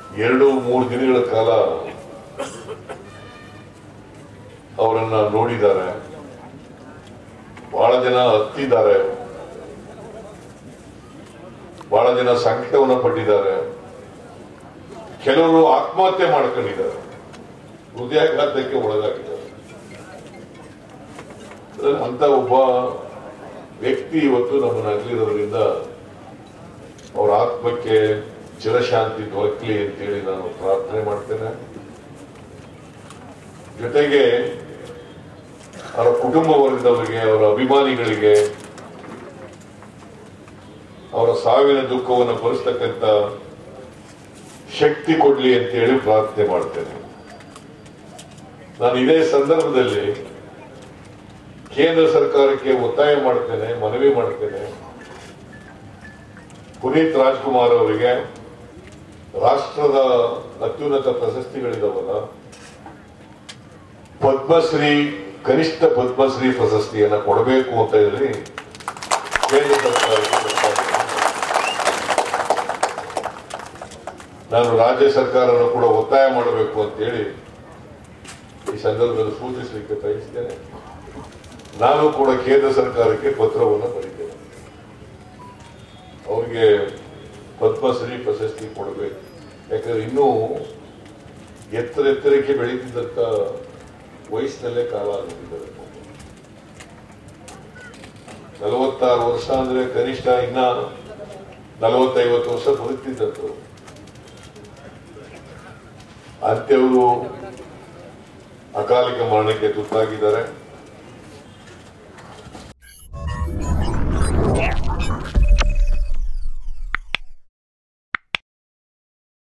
ಎರಡು ಮೂರು ದಿನಗಳ ಕಾಲ ಅವರನ್ನ ನೋಡಿದ್ದಾರೆ ಬಹಳ ಜನ ಹತ್ತಿದ್ದಾರೆ ಬಹಳ ಜನ ಸಂಕಟವನ್ನು ಪಟ್ಟಿದ್ದಾರೆ ಕೆಲವರು ಆತ್ಮಹತ್ಯೆ ಮಾಡ್ಕೊಂಡಿದ್ದಾರೆ ಹೃದಯಾಘಾತಕ್ಕೆ ಒಳಗಾಗಿದ್ದಾರೆ ಅದ್ರಲ್ಲಿ ಅಂತ ಒಬ್ಬ ವ್ಯಕ್ತಿ ಇವತ್ತು ನಮ್ಮನ್ನ ಅಗಲಿರೋದ್ರಿಂದ ಅವರ ಆತ್ಮಕ್ಕೆ ಚಿರಶಾಂತಿ ದೊರಕಲಿ ಅಂತೇಳಿ ನಾನು ಪ್ರಾರ್ಥನೆ ಮಾಡ್ತೇನೆ ಜೊತೆಗೆ ಅವರ ಕುಟುಂಬ ವರ್ಗದವರಿಗೆ ಅವರ ಅಭಿಮಾನಿಗಳಿಗೆ ಅವರ ಸಾವಿನ ದುಃಖವನ್ನು ಭರಿಸ್ತಕ್ಕಂಥ ಶಕ್ತಿ ಕೊಡ್ಲಿ ಅಂತ ಹೇಳಿ ಪ್ರಾರ್ಥನೆ ಮಾಡ್ತೇನೆ ನಾನು ಇದೇ ಸಂದರ್ಭದಲ್ಲಿ ಕೇಂದ್ರ ಸರ್ಕಾರಕ್ಕೆ ಒತ್ತಾಯ ಮಾಡ್ತೇನೆ ಮನವಿ ಮಾಡ್ತೇನೆ ಪುನೀತ್ ರಾಜ್ಕುಮಾರ್ ಅವರಿಗೆ ರಾಷ್ಟ್ರದ ಅತ್ಯುನ್ನತ ಪ್ರಶಸ್ತಿಗಳಿದಾವಲ್ಲ ಪದ್ಮಶ್ರೀ ಕನಿಷ್ಠ ಪದ್ಮಶ್ರೀ ಪ್ರಶಸ್ತಿಯನ್ನ ಕೊಡಬೇಕು ಅಂತ ಹೇಳಿ ಕೇಂದ್ರ ಸರ್ಕಾರಕ್ಕೆ ಒತ್ತಾಯ ಮಾಡ್ತೇನೆ. ನಾನು ರಾಜ್ಯ ಸರ್ಕಾರನ ಕೂಡ ಒತ್ತಾಯ ಮಾಡಬೇಕು ಅಂತ ಹೇಳಿ ಈ ಸಂದರ್ಭದಲ್ಲಿ ಸೂಚಿಸಲಿಕ್ಕೆ ಬಯಸ್ತೇನೆ ನಾನು ಕೂಡ ಕೇಂದ್ರ ಸರ್ಕಾರಕ್ಕೆ ಪತ್ರವನ್ನು ಬರೀತೇನೆ ಅವ್ರಿಗೆ ಪದ್ಮಶ್ರೀ ಪ್ರಶಸ್ತಿ ಕೊಡಬೇಕು ಯಾಕಂದ್ರೆ ಇನ್ನೂ ಎತ್ತರ ಎತ್ತರಕ್ಕೆ ಬೆಳೀತಿದ್ದಂತ ವಯಸ್ಸಿನಲ್ಲೇ ಕಾಲ ಆಗಿದ್ದಾರೆ ನಲವತ್ತಾರು ವರ್ಷ ಅಂದ್ರೆ ಕನಿಷ್ಠ ಇನ್ನ ನಲವತ್ತೈವತ್ತು ವರ್ಷ ಬದುಕ್ತಿದ್ದಂಥವ್ರು ಅಂತ್ಯವರು ಅಕಾಲಿಕ ಮರಣಕ್ಕೆ ತುತ್ತಾಗಿದ್ದಾರೆ